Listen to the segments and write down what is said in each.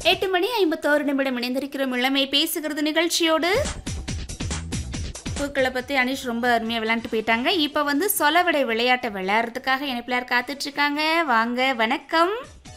எட்டு மணி ஐம்பத்தோரு நிமிடம் இணைந்திருக்கிறோம் இளமை பேசுகிறது நிகழ்ச்சியோடு பூக்களை பற்றி அனிஷ் ரொம்ப அருமையாக விளையாண்டு போயிட்டாங்க இப்போ வந்து சொலவடை விளையாட்டை விளையாடுறதுக்காக இணைப்பிலார் காத்துட்டு இருக்காங்க வாங்க வணக்கம்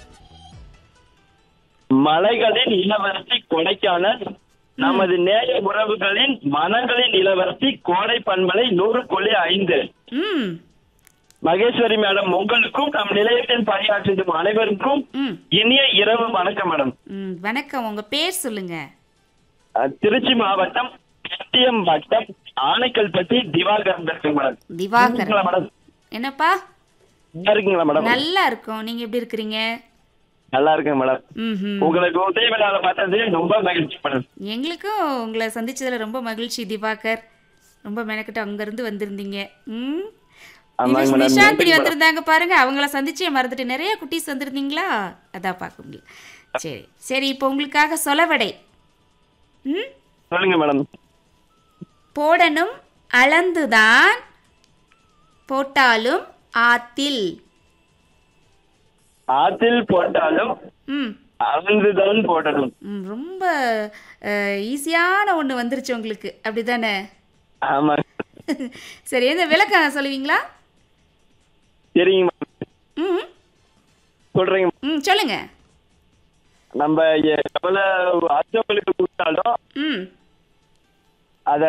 மலைகளின் இளவரசி கொடைக்கானல் நமது நேய உறவுகளின் மனங்களின் இளவரசி கோடை பண்பலை நூறு புள்ளி ஐந்து ம் மகேஸ்வரி மேடம் உங்களுக்கும் நம் நிலையத்தில் பணியாற்றும் அனைவருக்கும் ம் இனிய இரவு வணக்கம் மேடம் ம் வணக்கம் உங்கள் பேர் சொல்லுங்க அஹ், திருச்சி மாவட்டம் எட்டியம் வட்டம் ஆனைக்கல்பட்டி திவாகரன் பேசுங்க மேடம் திவாகர் இருக்கீங்களா மேடம் என்னப்பா நல்லா இருக்கீங்களா மேடம் நல்லா இருக்கும் நீங்கள் எப்படி இருக்கிறீங்க நல்லா இருக்கேன் மேடம் ம் உங்களுக்கு உதய விழாவை பார்த்தது ரொம்ப மகிழ்ச்சி மேடம் எங்களுக்கும் உங்களை சந்திச்சதுல ரொம்ப மகிழ்ச்சி திவாகர் ரொம்ப மெனக்கிட்டு அங்கேருந்து வந்திருந்தீங்க ம் ஆமாங்க நிஷ்- மேடம். நிஷாந்தினி நன்றி வந்திருந்தாங்க பாருங்க அவங்கள சந்திச்சே மறந்துட்டு நிறைய குட்டீஸ் வந்திருந்தீங்களா அதான் பார்க்க முடியல சரி சரி இப்போ உங்களுக்காக சொலவடை ம் சொல்லுங்க மேடம் போடணும் அளந்துதான் போட்டாலும் ஆத்தில் ஆத்தில் போட்டாலும் ம் அளந்துதான் போடணும் ம், ரொம்ப ஈஸியான ஒன்று வந்துருச்சு உங்களுக்கு அப்படி தானே ஆமா சரி எந்த விளக்கம் சொல்லுவீங்களா சரிங்க மேடம். ம் சொல்றீங்க ம் சொல்லுங்க நம்ம எவ்வளவு அடுத்தவங்களுக்கு கொடுத்தாலும் ம் அத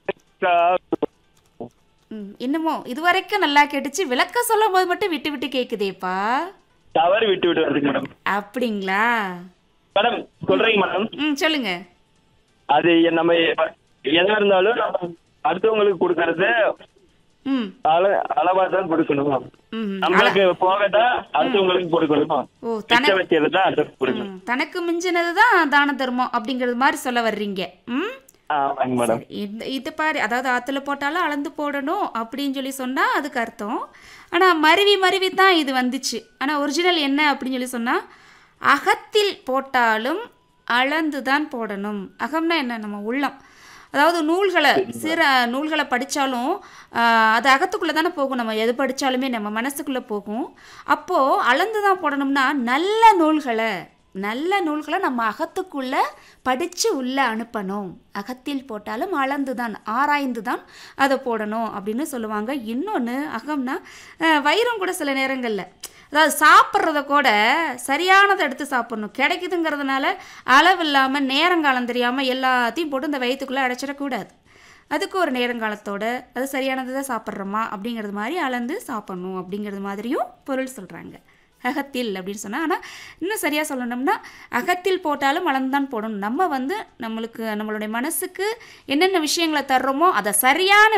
ம் என்னமோ இது வரைக்கும் நல்லா கேட்டுச்சு விளக்க சொல்லும் போது மட்டும் விட்டு விட்டு கேட்குதேப்பா தவறு விட்டு விட்டு வருதுங்க மேடம் அப்படிங்களா மேடம் சொல்றீங்க மேடம் ம் சொல்லுங்க அது நம்ம எதா இருந்தாலும் நம்ம அடுத்தவங்களுக்கு கொடுக்கறது ம் அள அளவா தான் கொடுக்கணும் ம் நம்மளுக்கு போகதான் அடுத்தவங்களுக்கு கொடுக்கணும் ஓ தன மிச்சம் வைக்கிறது தான் அடுத்தவங்களுக்கு கொடுக்கணும் ம், தனக்கு மிஞ்சினது தான் தான தர்மம் அப்படிங்கிறது மாதிரி சொல்ல வர்றீங்க ம் ஆமாங்க மேடம் சரி, இந்த இது பாரு அதாவது ஆற்றுல போட்டாலும் அளந்து போடணும் அப்படின்னு சொல்லி சொன்னால் அதுக்கு அர்த்தம் ஆனால் மருவி மருவி தான் இது வந்துச்சு ஆனால் ஒரிஜினல் என்ன அப்படின்னு சொல்லி சொன்னால் அகத்தில் போட்டாலும் அளந்து தான் போடணும் அகம்னா என்ன நம்ம உள்ளம் அதாவது நூல்களை சிற நூல்களை படித்தாலும் அது அகத்துக்குள்ளே தானே போகும் நம்ம எது படித்தாலுமே நம்ம மனசுக்குள்ளே போகும் அப்போது அளந்து தான் போடணும்னா நல்ல நூல்களை நல்ல நூல்களை நம்ம அகத்துக்குள்ளே படித்து உள்ளே அனுப்பணும் அகத்தில் போட்டாலும் அளந்து தான் ஆராய்ந்து தான் அதை போடணும் அப்படின்னு சொல்லுவாங்க இன்னொன்று அகம்னா அஹ், வயிறும் கூட சில நேரங்களில் அதாவது சாப்பிட்றத கூட சரியானதை எடுத்து சாப்பிடணும் கிடைக்குதுங்கிறதுனால அளவு இல்லாமல் நேரங்காலம் தெரியாமல் எல்லாத்தையும் போட்டு இந்த வயிற்றுக்குள்ளே அடைச்சிடக்கூடாது அதுக்கு ஒரு நேரங்காலத்தோட அது சரியானதை தான் சாப்பிட்றோமா அப்படிங்கிறது மாதிரி அளந்து சாப்பிட்ணும் அப்படிங்கிறது மாதிரியும் பொருள் சொல்கிறாங்க அகத்தில் அப்படின்னு சொன்னால் ஆனால் இன்னும் சரியாக சொல்லணும்னா அகத்தில் போட்டாலும் அளந்துதான் போடணும் நம்ம வந்து நம்மளுக்கு நம்மளுடைய மனசுக்கு என்னென்ன விஷயங்களை தர்றோமோ அதை சரியான